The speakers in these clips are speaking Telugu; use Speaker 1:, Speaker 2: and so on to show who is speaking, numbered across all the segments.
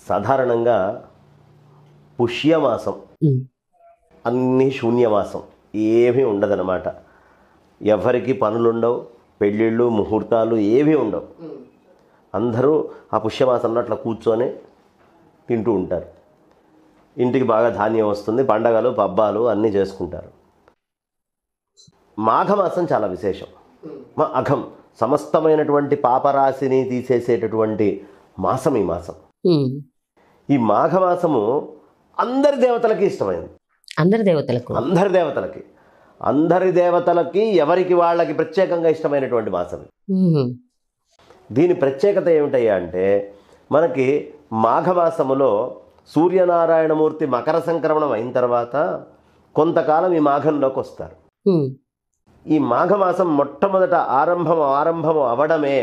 Speaker 1: సాధారణంగా పుష్యమాసం
Speaker 2: ఉమ్.
Speaker 1: అన్నీ శూన్యమాసం ఏమీ ఉండదన్నమాట ఎవరికి పనులుండవు పెళ్ళిళ్ళు ముహూర్తాలు ఏమీ ఉండవు అందరూ ఆ పుష్యమాసంలో అట్లా కూర్చొని తింటూ ఉంటారు ఇంటికి బాగా ధాన్యం వస్తుంది పండగలు పబ్బాలు అన్నీ చేసుకుంటారు మాఘమాసం చాలా విశేషం మా అఘం సమస్తమైనటువంటి పాపరాశిని తీసేసేటటువంటి మాసం ఈ మాసం
Speaker 2: ఉమ్.
Speaker 1: ఈ మాఘమాసము అందరి దేవతలకి ఇష్టమైంది
Speaker 2: అందరి దేవతలకు
Speaker 1: అందరి దేవతలకి అందరి దేవతలకి ఎవరికి వాళ్ళకి ప్రత్యేకంగా ఇష్టమైనటువంటి మాసం ఇది.
Speaker 2: ఉమ్.
Speaker 1: దీని ప్రత్యేకత ఏమిటయ్యా అంటే మనకి మాఘమాసములో సూర్యనారాయణమూర్తి మకర సంక్రమణం అయిన తర్వాత కొంతకాలం ఈ మాఘంలోకి వస్తారు
Speaker 2: ఉమ్.
Speaker 1: ఈ మాఘమాసం మొట్టమొదట ఆరంభం ఆరంభం అవడమే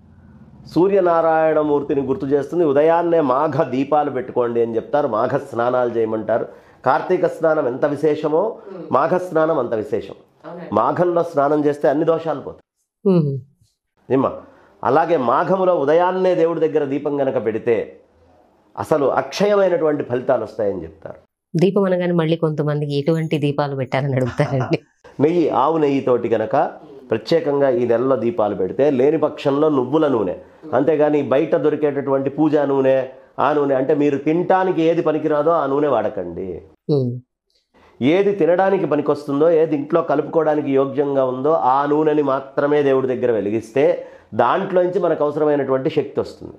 Speaker 1: సూర్యనారాయణమూర్తిని గుర్తు చేస్తుంది ఉదయాన్నే మాఘ దీపాలు పెట్టుకోండి అని చెప్తారు మాఘ స్నానాలు చేయమంటారు కార్తీక స్నానం ఎంత విశేషమో మాఘ స్నానం అంత విశేషం మాఘంలో స్నానం చేస్తే అన్ని దోషాలు పోతాయి
Speaker 2: ఉమ్.
Speaker 1: ఏమ్మా అలాగే మాఘములో ఉదయాన్నే దేవుడి దగ్గర దీపం గనక పెడితే అసలు అక్షయమైనటువంటి ఫలితాలు వస్తాయని చెప్తారు
Speaker 2: దీపం అనగానే మళ్ళీ కొంతమందికి ఎటువంటి దీపాలు పెట్టాలని అడుగుతారండి
Speaker 1: నెయ్యి ఆవు నెయ్యితోటి గనక ప్రత్యేకంగా ఈ నెలలో దీపాలు పెడితే లేని పక్షంలో నువ్వుల నూనె అంతేగాని బయట దొరికేటటువంటి పూజా నూనె ఆ నూనె అంటే మీరు తినటానికి ఏది పనికిరాదో ఆ నూనె వాడకండి
Speaker 2: ఉమ్.
Speaker 1: ఏది తినడానికి పనికొస్తుందో ఏది ఇంట్లో కలుపుకోవడానికి యోగ్యంగా ఉందో ఆ నూనెని మాత్రమే దేవుడి దగ్గర వెలిగిస్తే దాంట్లోంచి మనకు అవసరమైనటువంటి శక్తి వస్తుంది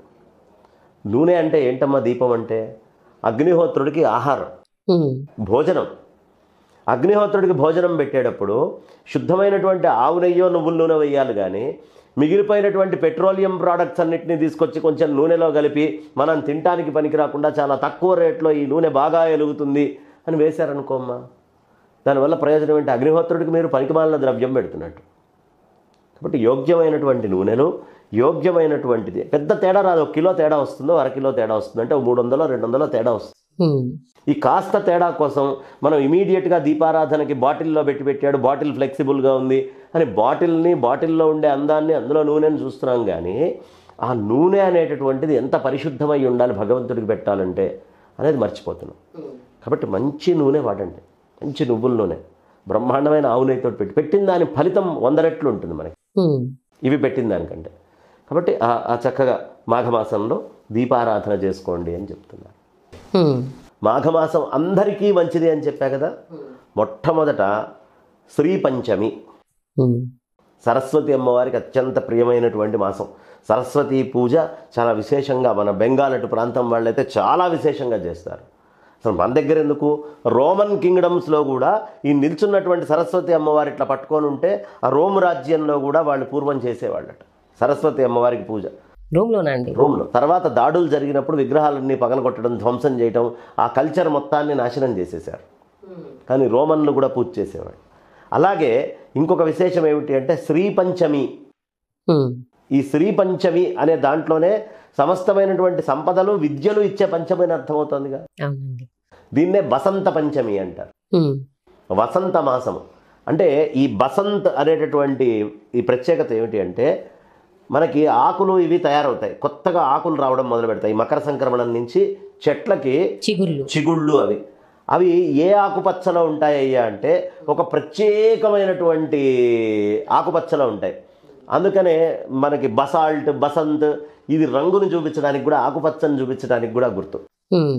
Speaker 1: నూనె అంటే ఏంటమ్మా దీపం అంటే అగ్నిహోత్రుడికి ఆహారం
Speaker 2: ఉమ్.
Speaker 1: భోజనం అగ్నిహోత్రుడికి భోజనం పెట్టేటప్పుడు శుద్ధమైనటువంటి ఆవు నెయ్యో నువ్వుల నూనె వేయాలి కానీ మిగిలిపోయినటువంటి పెట్రోలియం ప్రోడక్ట్స్ అన్నిటిని తీసుకొచ్చి కొంచెం నూనెలో కలిపి మనం తినటానికి పనికి రాకుండా చాలా తక్కువ రేట్లో ఈ నూనె బాగా ఎలుగుతుంది అని వేశారనుకోమ్మా దానివల్ల ప్రయోజనం ఏంటి అగ్నిహోత్రుడికి మీరు పనికిమాలిన ద్రవ్యం పెడుతున్నట్టు కాబట్టి యోగ్యమైనటువంటి నూనెలు యోగ్యమైనటువంటిది పెద్ద తేడా రాదు ఒక కిలో తేడా వస్తుందో అర కిలో తేడా వస్తుందో అంటే ఒక మూడు వందలో రెండు వందలో తేడా వస్తుంది
Speaker 2: ఉమ్.
Speaker 1: ఈ కాస్త తేడా కోసం మనం ఇమీడియట్గా దీపారాధనకి బాటిల్లో పెట్టి పెట్టాడు బాటిల్ ఫ్లెక్సిబుల్గా ఉంది అని బాటిల్ని బాటిల్లో ఉండే అందాన్ని అందులో నూనెని చూస్తున్నాం కానీ ఆ నూనె అనేటటువంటిది ఎంత పరిశుద్ధమై ఉండాలి భగవంతుడికి పెట్టాలంటే అనేది మర్చిపోతున్నాం కాబట్టి మంచి నూనె వాడండి మంచి నువ్వుల నూనె బ్రహ్మాండమైన ఆవు నెయ్యితో పెట్టి పెట్టిన దాని ఫలితం వంద రెట్లు ఉంటుంది మనకి
Speaker 2: ఉమ్.
Speaker 1: ఇవి పెట్టిన దానికంటే కాబట్టి ఆ ఆ చక్కగా మాఘమాసంలో దీపారాధన చేసుకోండి అని చెప్తున్నారు
Speaker 2: ఉమ్.
Speaker 1: మాఘమాసం అందరికీ మంచిది అని చెప్పా కదా మొట్టమొదట శ్రీ పంచమి
Speaker 2: ఉమ్.
Speaker 1: సరస్వతి అమ్మవారికి అత్యంత ప్రియమైనటువంటి మాసం సరస్వతి పూజ చాలా విశేషంగా మన బెంగాల్ అటు ప్రాంతం వాళ్ళైతే చాలా విశేషంగా చేస్తారు అసలు మన దగ్గర ఎందుకు రోమన్ కింగ్డమ్స్లో కూడా ఈ నిల్చున్నటువంటి సరస్వతి అమ్మవారి ఇట్లా పట్టుకొని ఉంటే ఆ రోమ్ రాజ్యంలో కూడా వాళ్ళు పూర్వం చేసేవాళ్ళట సరస్వతి అమ్మవారికి పూజ
Speaker 2: రూమ్లోనా అండి
Speaker 1: రోమ్లో తర్వాత దాడులు జరిగినప్పుడు విగ్రహాలన్నీ పగలగొట్టడం ధ్వంసం చేయటం ఆ కల్చర్ మొత్తాన్ని నాశనం చేసేశారు కానీ రోమన్లు కూడా పూజ చేసేవాడు అలాగే ఇంకొక విశేషం ఏమిటి అంటే శ్రీ పంచమి
Speaker 2: ఉమ్.
Speaker 1: ఈ శ్రీ పంచమి అనే దాంట్లోనే సమస్తమైనటువంటి సంపదలు విద్యలు ఇచ్చే పంచమి అని అర్థమవుతుందిగా
Speaker 2: అవునండి
Speaker 1: దీన్నే బసంత పంచమి అంటారు
Speaker 2: ఉమ్.
Speaker 1: వసంత మాసము అంటే ఈ బసంత్ అనేటటువంటి ఈ ప్రత్యేకత ఏమిటి అంటే మనకి ఆకులు ఇవి తయారవుతాయి కొత్తగా ఆకులు రావడం మొదలు పెడతాయి మకర సంక్రమణం నుంచి చెట్లకి
Speaker 2: చిగుళ్ళు
Speaker 1: చిగుళ్ళు అవి అవి ఏ ఆకుపచ్చలో ఉంటాయ్యా అంటే ఒక ప్రత్యేకమైనటువంటి ఆకుపచ్చలో ఉంటాయి అందుకనే మనకి బసాల్ట్ బసంత్ ఇది రంగును చూపించడానికి కూడా ఆకుపచ్చని చూపించడానికి కూడా గుర్తు
Speaker 2: ఉమ్.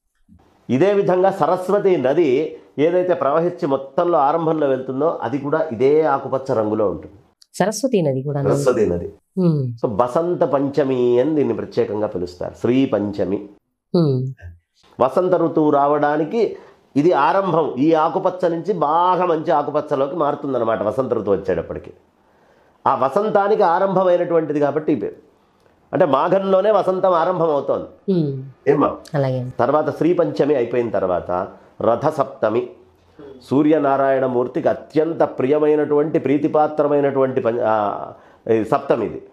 Speaker 1: ఇదే విధంగా సరస్వతి నది ఏదైతే ప్రవహించి మొత్తంలో ఆరంభంలో వెళ్తుందో అది కూడా ఇదే ఆకుపచ్చ రంగులో ఉంటుంది
Speaker 2: సరస్వతి నది కూడా
Speaker 1: సరస్వతి నది
Speaker 2: ఉమ్.
Speaker 1: సో బసంత పంచమి అని దీన్ని ప్రత్యేకంగా పిలుస్తారు శ్రీ పంచమి
Speaker 2: ఉమ్.
Speaker 1: వసంత ఋతువు రావడానికి ఇది ఆరంభం ఈ ఆకుపచ్చ నుంచి బాగా మంచి ఆకుపచ్చలోకి మారుతుందన్నమాట వసంత ఋతువు వచ్చేటప్పటికి ఆ వసంతానికి ఆరంభమైనటువంటిది కాబట్టి ఈ పేరు అంటే మాఘంలోనే వసంతం ఆరంభం అవుతోంది
Speaker 2: ఉమ్.
Speaker 1: ఏమా
Speaker 2: అలాగే
Speaker 1: తర్వాత శ్రీ పంచమి అయిపోయిన తర్వాత రథ సప్తమి సూర్యనారాయణమూర్తికి అత్యంత ప్రియమైనటువంటి ప్రీతిపాత్రమైనటువంటి పం ఆ, ఈ సప్తమి ఇది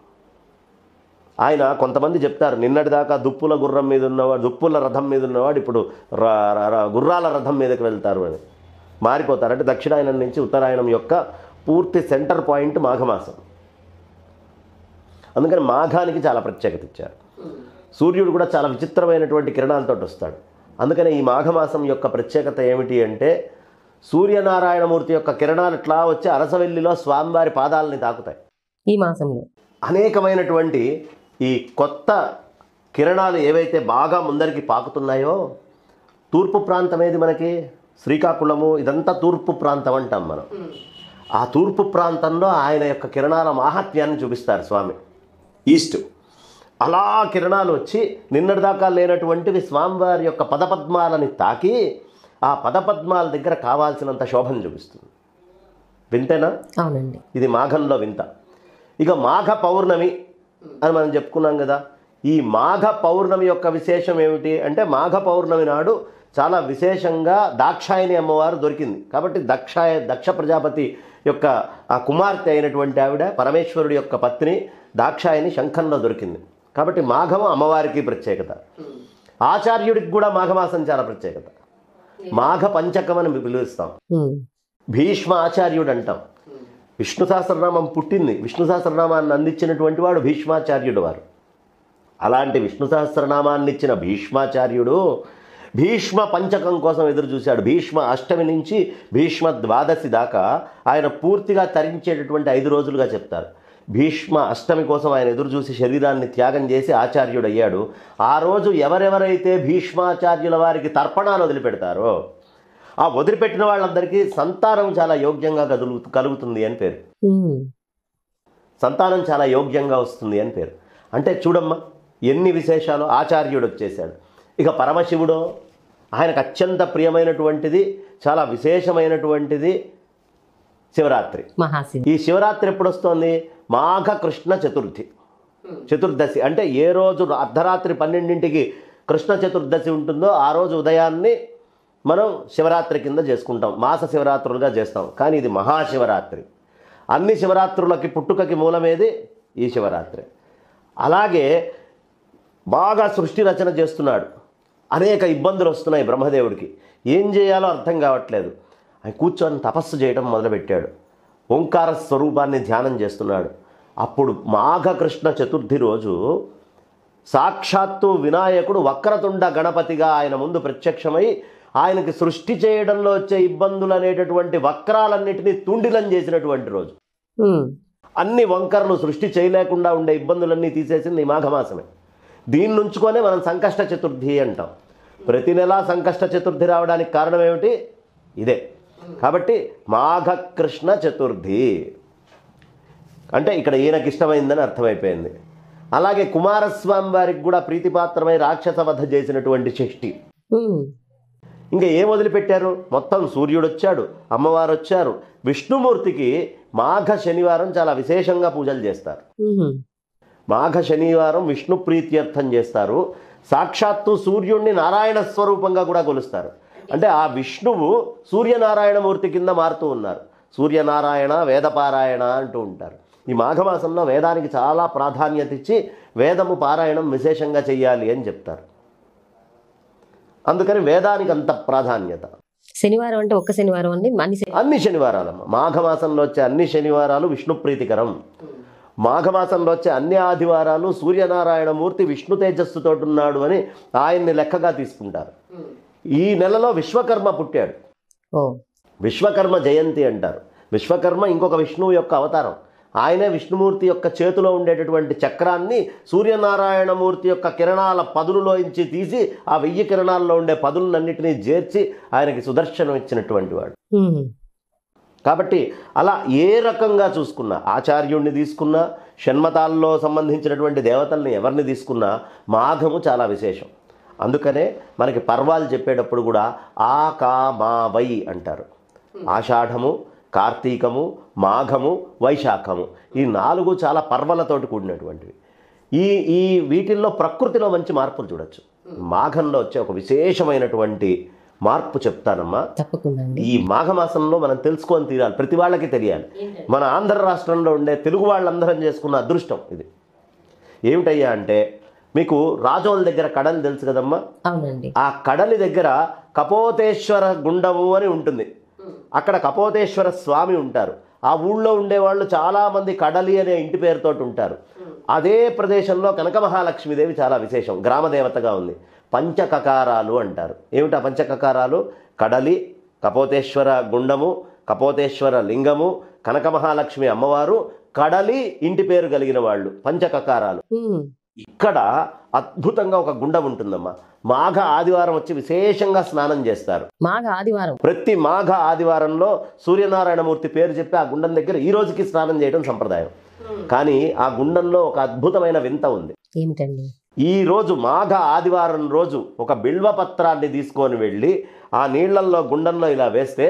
Speaker 1: ఆయన కొంతమంది చెప్తారు నిన్నటిదాకా దుప్పుల గుర్రం మీద ఉన్నవాడు దుప్పుల రథం మీద ఉన్నవాడు ఇప్పుడు ర- ర- ర- గుర్రాల రథం మీదకి వెళ్తారు అని మారిపోతారు అంటే దక్షిణాయనం నుంచి ఉత్తరాయణం యొక్క పూర్తి సెంటర్ పాయింట్ మాఘమాసం అందుకని మాఘానికి చాలా ప్రత్యేకత ఇచ్చారు సూర్యుడు కూడా చాలా విచిత్రమైనటువంటి కిరణాలతో వస్తాడు అందుకనే ఈ మాఘమాసం యొక్క ప్రత్యేకత ఏమిటి అంటే సూర్యనారాయణమూర్తి యొక్క కిరణాలు ఇట్లా వచ్చి అరసవెల్లిలో స్వామివారి పాదాలని తాకుతాయి
Speaker 2: ఈ మాసంలో
Speaker 1: అనేకమైనటువంటి ఈ కొత్త కిరణాలు ఏవైతే బాగా ముందరికి పాకుతున్నాయో తూర్పు ప్రాంతం ఏది మనకి శ్రీకాకుళము ఇదంతా తూర్పు ప్రాంతం అంటాం మనం ఆ తూర్పు ప్రాంతంలో ఆయన యొక్క కిరణాల మాహాత్మ్యాన్ని చూపిస్తారు స్వామి ఈస్ట్ అలా కిరణాలు వచ్చి నిన్నటిదాకా లేనటువంటివి స్వామివారి యొక్క పదపద్మాలని తాకి ఆ పదపద్మాల దగ్గర కావాల్సినంత శోభను చూపిస్తుంది వింతేనా
Speaker 2: అవునండి
Speaker 1: ఇది మాఘంలో వింత ఇక మాఘ పౌర్ణమి అని మనం చెప్పుకున్నాం కదా ఈ మాఘ పౌర్ణమి యొక్క విశేషం ఏమిటి అంటే మాఘ పౌర్ణమి నాడు చాలా విశేషంగా దాక్షాయని అమ్మవారు దొరికింది కాబట్టి దక్షాయ దక్ష ప్రజాపతి యొక్క ఆ కుమార్తె అయినటువంటి ఆవిడ పరమేశ్వరుడి యొక్క పత్ని దాక్షాయని శంఖంలో దొరికింది కాబట్టి మాఘము అమ్మవారికి ప్రత్యేకత ఆచార్యుడికి కూడా మాఘమాసం చాలా ప్రత్యేకత మాఘ పంచకం అని పిలుస్తాం
Speaker 2: ఉమ్.
Speaker 1: భీష్మ ఆచార్యుడు అంటాం విష్ణు సహస్రనామం పుట్టింది విష్ణు సహస్రనామాన్ని అందించినటువంటి వాడు భీష్మాచార్యుడు వారు అలాంటి విష్ణు సహస్రనామాన్ని ఇచ్చిన భీష్మాచార్యుడు భీష్మ పంచకం కోసం ఎదురు చూశాడు భీష్మ అష్టమి నుంచి భీష్మ ద్వాదశి దాకా ఆయన పూర్తిగా తరించేటటువంటి ఐదు రోజులుగా చెప్తారు భీష్మ అష్టమి కోసం ఆయన ఎదురు చూసి శరీరాన్ని త్యాగం చేసి ఆచార్యుడు అయ్యాడు ఆ రోజు ఎవరెవరైతే భీష్మాచార్యుల వారికి తర్పణాలు వదిలిపెడతారో ఆ వదిలిపెట్టిన వాళ్ళందరికీ సంతానం చాలా యోగ్యంగా కదులు కలుగుతుంది అని పేరు
Speaker 2: ఉమ్.
Speaker 1: సంతానం చాలా యోగ్యంగా వస్తుంది అని పేరు అంటే చూడమ్మా ఎన్ని విశేషాలు ఆచార్యుడు వచ్చేసాడు ఇక పరమశివుడో ఆయనకు అత్యంత ప్రియమైనటువంటిది చాలా విశేషమైనటువంటిది శివరాత్రి
Speaker 2: మహాశివ
Speaker 1: ఈ శివరాత్రి ఎప్పుడు వస్తుంది మాఘ కృష్ణ చతుర్థి చతుర్దశి అంటే ఏ రోజు అర్ధరాత్రి పన్నెండింటికి కృష్ణ చతుర్దశి ఉంటుందో ఆ రోజు ఉదయాన్ని మనం శివరాత్రి కింద చేసుకుంటాం మాస శివరాత్రులుగా చేస్తాం కానీ ఇది మహాశివరాత్రి అన్ని శివరాత్రులకి పుట్టుకకి మూలమేది ఈ శివరాత్రి అలాగే బాగా సృష్టి రచన చేస్తున్నాడు అనేక ఇబ్బందులు వస్తున్నాయి బ్రహ్మదేవుడికి ఏం చేయాలో అర్థం కావట్లేదు ఆయన కూర్చొని తపస్సు చేయడం మొదలుపెట్టాడు ఓంకార స్వరూపాన్ని ధ్యానం చేస్తున్నాడు అప్పుడు మాఘకృష్ణ చతుర్థి రోజు సాక్షాత్తు వినాయకుడు వక్రతుండ గణపతిగా ఆయన ముందు ప్రత్యక్షమై ఆయనకి సృష్టి చేయడంలో వచ్చే ఇబ్బందులు అనేటటువంటి వక్రాలన్నిటినీ తుండిలం చేసినటువంటి రోజు
Speaker 2: ఉమ్.
Speaker 1: అన్ని వంకరలు సృష్టి చేయలేకుండా ఉండే ఇబ్బందులన్నీ తీసేసింది ఈ మాఘమాసమే దీన్ని ఉంచుకొనే మనం సంకష్ట చతుర్థి అంటాం ప్రతి నెలా సంకష్ట చతుర్థి రావడానికి కారణం ఏమిటి ఇదే కాబట్టి మాఘకృష్ణ చతుర్థి అంటే ఇక్కడ ఈయనకి ఇష్టమైందని అర్థమైపోయింది అలాగే కుమారస్వామి వారికి కూడా ప్రీతిపాత్రమై రాక్షస వధ చేసినటువంటి షష్ఠి
Speaker 2: ఉమ్.
Speaker 1: ఇంకా ఏం వదిలిపెట్టారు మొత్తం సూర్యుడు వచ్చాడు అమ్మవారు వచ్చారు విష్ణుమూర్తికి మాఘ శనివారం చాలా విశేషంగా పూజలు చేస్తారు
Speaker 2: ఉమ్.
Speaker 1: మాఘ శనివారం విష్ణు ప్రీత్యర్థం చేస్తారు సాక్షాత్తు సూర్యుడిని నారాయణ స్వరూపంగా కూడా కొలుస్తారు అంటే ఆ విష్ణువు సూర్యనారాయణమూర్తి కింద మారుతూ ఉన్నారు సూర్యనారాయణ వేదపారాయణ అంటూ ఉంటారు ఈ మాఘమాసంలో వేదానికి చాలా ప్రాధాన్యత ఇచ్చి వేదము పారాయణం విశేషంగా చెయ్యాలి అని చెప్తారు అందుకని వేదానికి అంత ప్రాధాన్యత
Speaker 2: శనివారం అంటే ఒక్క శనివారం అండి అన్ని శని-
Speaker 1: అన్ని శనివారాలమ్మ మాఘమాసంలో వచ్చే అన్ని శనివారాలు విష్ణు ప్రీతికరం మాఘమాసంలో వచ్చే అన్ని ఆదివారాలు సూర్యనారాయణ మూర్తి విష్ణు తేజస్సుతో ఉన్నాడు అని ఆయన్ని లెక్కగా తీసుకుంటారు ఈ నెలలో విశ్వకర్మ పుట్టాడు
Speaker 2: ఓ
Speaker 1: విశ్వకర్మ జయంతి అంటారు విశ్వకర్మ ఇంకొక విష్ణువు యొక్క అవతారం ఆయనే విష్ణుమూర్తి యొక్క చేతిలో ఉండేటటువంటి చక్రాన్ని సూర్యనారాయణమూర్తి యొక్క కిరణాల పదులులోంచి తీసి ఆ వెయ్యి కిరణాల్లో ఉండే పదులన్నింటినీ చేర్చి ఆయనకి సుదర్శనం ఇచ్చినటువంటి వాడు
Speaker 2: ఉమ్.
Speaker 1: కాబట్టి అలా ఏ రకంగా చూసుకున్నా ఆచార్యుడిని తీసుకున్నా షణ్మతాల్లో సంబంధించినటువంటి దేవతల్ని ఎవరిని తీసుకున్నా మాఘము చాలా విశేషం అందుకనే మనకి పర్వాలు చెప్పేటప్పుడు కూడా ఆ కా మా వై అంటారు ఆషాఢము కార్తీకము మాఘము వైశాఖము ఈ నాలుగు చాలా పర్వలతోటి కూడినటువంటివి ఈ ఈ వీటిల్లో ప్రకృతిలో మంచి మార్పులు చూడొచ్చు మాఘంలో వచ్చే ఒక విశేషమైనటువంటి మార్పు చెప్తానమ్మా
Speaker 2: తప్పకుండా అండి
Speaker 1: ఈ మాఘమాసంలో మనం తెలుసుకొని తీరాలి ప్రతి వాళ్ళకి తెలియాలి మన ఆంధ్ర రాష్ట్రంలో ఉండే తెలుగు వాళ్ళందరం చేసుకున్న అదృష్టం ఇది ఏమిటయ్యా అంటే మీకు రాజోల దగ్గర కడలి తెలుసు కదమ్మా
Speaker 2: అవునండి
Speaker 1: ఆ కడలి దగ్గర కపోతేశ్వర గుండము అని ఉంటుంది అక్కడ కపోతేశ్వర స్వామి ఉంటారు ఆ ఊళ్ళో ఉండేవాళ్ళు చాలామంది కడలి అనే ఇంటి పేరుతోటి ఉంటారు అదే ప్రదేశంలో కనక మహాలక్ష్మీదేవి చాలా విశేషం గ్రామదేవతగా ఉంది పంచకకారాలు అంటారు ఏమిటా పంచకకారాలు కడలి కపోతేశ్వర గుండము కపోతేశ్వర లింగము కనక మహాలక్ష్మి అమ్మవారు కడలి ఇంటి పేరు కలిగిన వాళ్ళు పంచకకారాలు
Speaker 2: ఉమ్.
Speaker 1: ఇక్కడ అద్భుతంగా ఒక గుండం ఉంటుందమ్మా మాఘ ఆదివారం వచ్చి విశేషంగా స్నానం చేస్తారు
Speaker 2: మాఘ ఆదివారం
Speaker 1: ప్రతి మాఘ ఆదివారంలో సూర్యనారాయణమూర్తి పేరు చెప్పి ఆ గుండం దగ్గర ఈ రోజుకి స్నానం చేయడం సంప్రదాయం కానీ ఆ గుండంలో ఒక అద్భుతమైన వింత ఉంది
Speaker 2: ఏమిటండి
Speaker 1: ఈ రోజు మాఘ ఆదివారం రోజు ఒక బిల్వపత్రాన్ని తీసుకొని వెళ్ళి ఆ నీళ్లల్లో గుండంలో ఇలా వేస్తే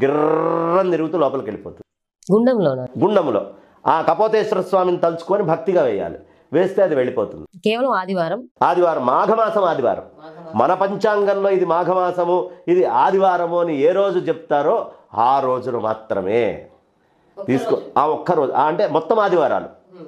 Speaker 1: గిర్రం తిరుగుతూ లోపలికి వెళ్ళిపోతుంది
Speaker 2: గుండంలోన
Speaker 1: గుండంలో ఆ కపోతేశ్వర స్వామిని తలుచుకొని భక్తిగా వేయాలి వేస్తే అది వెళ్ళిపోతుంది
Speaker 2: కేవలం ఆదివారం
Speaker 1: ఆదివారం మాఘమాసం ఆదివారం మన పంచాంగంలో ఇది మాఘమాసము ఇది ఆదివారము అని ఏ రోజు చెప్తారో ఆ రోజును మాత్రమే తీసుకో ఆ ఒక్క రోజు ఆ అంటే మొత్తం ఆదివారాలు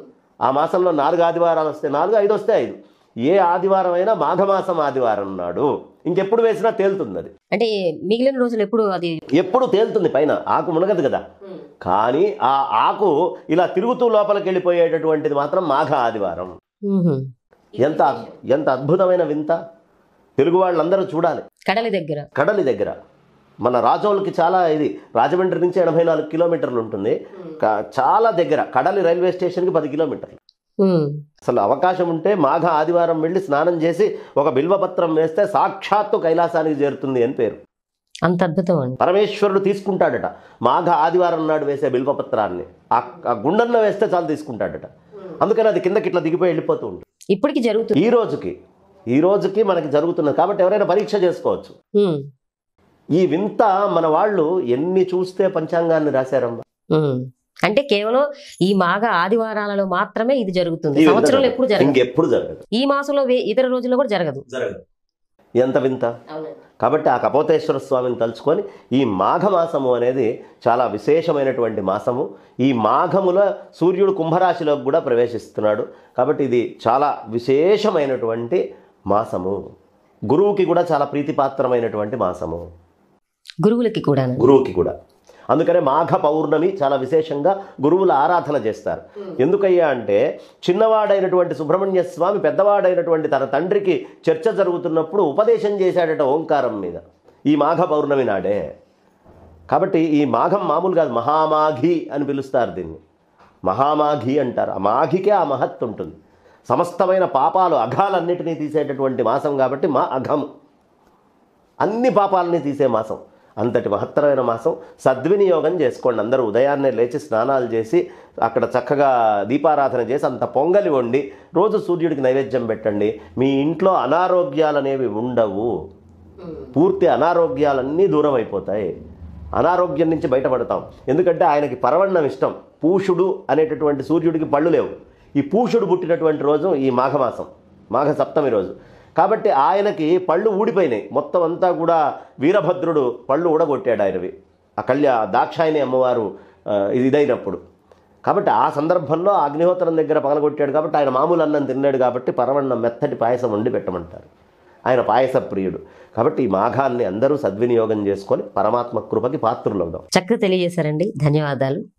Speaker 1: ఆ మాసంలో నాలుగు ఆదివారాలు వస్తే నాలుగు ఐదు వస్తే ఐదు ఏ ఆదివారం అయినా మాఘమాసం ఆదివారం నాడు ఇంకెప్పుడు వేసినా తేలుతుంది అది
Speaker 2: అంటే మిగిలిన రోజులు ఎప్పుడు అది
Speaker 1: ఎప్పుడు తేలుతుంది పైన ఆకు మునగదు కదా కానీ ఆ ఆకు ఇలా తిరుగుతూ లోపలికి వెళ్ళిపోయేటటువంటిది మాత్రం మాఘ ఆదివారం
Speaker 2: ఉహుం.
Speaker 1: ఎంత ఎంత అద్భుతమైన వింత తెలుగు వాళ్ళందరూ చూడాలి
Speaker 2: కడలి దగ్గర
Speaker 1: కడలి దగ్గర మన రాజోళ్ళకి చాలా ఇది రాజమండ్రి నుంచి ఎనభై నాలుగు కిలోమీటర్లు ఉంటుంది క- చాలా దగ్గర కడలి రైల్వే స్టేషన్కి పది కిలోమీటర్లు
Speaker 2: ఉమ్.
Speaker 1: అసలు అవకాశం ఉంటే మాఘ ఆదివారం వెళ్ళి స్నానం చేసి ఒక బిల్వపత్రం వేస్తే సాక్షాత్తు కైలాసానికి చేరుతుంది అని పేరు
Speaker 2: అంత అద్భుతం అండి
Speaker 1: పరమేశ్వరుడు తీసుకుంటాడట మాఘ ఆదివారం నాడు వేసే బిల్వపత్రాన్ని ఆ ఆ గుండంలో వేస్తే చాలు తీసుకుంటాడట అందుకని అది కిందకి ఇట్లా దిగిపోయి వెళ్ళిపోతూ ఉంటుంది
Speaker 2: ఇప్పటికి జరుగుతుంది
Speaker 1: ఈ రోజుకి ఈ రోజుకి మనకి జరుగుతున్నది కాబట్టి ఎవరైనా పరీక్ష చేసుకోవచ్చు
Speaker 2: ఉమ్.
Speaker 1: ఈ వింత మన వాళ్ళు ఎన్ని చూస్తే పంచాంగాన్ని రాశారమ్మా
Speaker 2: ఉమ్. అంటే కేవలం ఈ మాఘ ఆదివారాలలో మాత్రమే ఇది జరుగుతుంది
Speaker 1: ఈ వింత
Speaker 2: సంవత్సరంలో ఎప్పుడు జరగదు
Speaker 1: ఇంకెప్పుడు జరగదు
Speaker 2: ఈ మాసంలో వే- ఇతర రోజుల్లో కూడా జరగదు
Speaker 1: జరగదు ఎంత వింత కాబట్టి ఆ కపోతేశ్వర స్వామిని తలుచుకొని ఈ మాఘమాసము అనేది చాలా విశేషమైనటువంటి మాసము ఈ మాఘముల సూర్యుడు కుంభరాశిలోకి కూడా ప్రవేశిస్తున్నాడు కాబట్టి ఇది చాలా విశేషమైనటువంటి మాసము గురువుకి కూడా చాలా ప్రీతిపాత్రమైనటువంటి మాసము
Speaker 2: గురువులకి కూడా
Speaker 1: గురువుకి కూడా అందుకనే మాఘ పౌర్ణమి చాలా విశేషంగా గురువుల ఆరాధన చేస్తారు ఎందుకయ్యా అంటే చిన్నవాడైనటువంటి సుబ్రహ్మణ్య స్వామి పెద్దవాడైనటువంటి తన తండ్రికి చర్చ జరుగుతున్నప్పుడు ఉపదేశం చేశాడట ఓంకారం మీద ఈ మాఘ పౌర్ణమి నాడే కాబట్టి ఈ మాఘం మామూలు కాదు మహామాఘి అని పిలుస్తారు దీన్ని మహామాఘి అంటారు ఆ మాఘికే ఆ మహత్ ఉంటుంది సమస్తమైన పాపాలు అఘాలన్నిటినీ తీసేటటువంటి మాసం కాబట్టి మా అఘము అన్ని పాపాలని తీసే మాసం అంతటి మహత్తరమైన మాసం సద్వినియోగం చేసుకోండి అందరూ ఉదయాన్నే లేచి స్నానాలు చేసి అక్కడ చక్కగా దీపారాధన చేసి అంత పొంగలి వండి రోజు సూర్యుడికి నైవేద్యం పెట్టండి మీ ఇంట్లో అనారోగ్యాలు అనేవి ఉండవు పూర్తి అనారోగ్యాలన్నీ దూరం అయిపోతాయి అనారోగ్యం నుంచి బయటపడతాం ఎందుకంటే ఆయనకి పరవణం ఇష్టం పూషుడు అనేటటువంటి సూర్యుడికి పళ్ళు లేవు ఈ పూషుడు పుట్టినటువంటి రోజు ఈ మాఘమాసం మాఘ సప్తమి రోజు కాబట్టి ఆయనకి పళ్ళు ఊడిపోయినాయి మొత్తం అంతా కూడా వీరభద్రుడు పళ్ళు ఊడగొట్టాడు ఆయనవి ఆ కళ్యా దాక్షాయిని అమ్మవారు ఆ, ఇది ఇదైనప్పుడు కాబట్టి ఆ సందర్భంలో అగ్నిహోత్రం దగ్గర పగలగొట్టాడు కాబట్టి ఆయన మామూలు అన్నం తిన్నాడు కాబట్టి పరవన్నం మెత్తటి పాయసం వండి పెట్టమంటారు ఆయన పాయస ప్రియుడు కాబట్టి ఈ మాఘాన్ని అందరూ సద్వినియోగం చేసుకొని పరమాత్మ కృపకి పాత్రులవుదాం
Speaker 2: చక్కగా తెలియజేశారండి ధన్యవాదాలు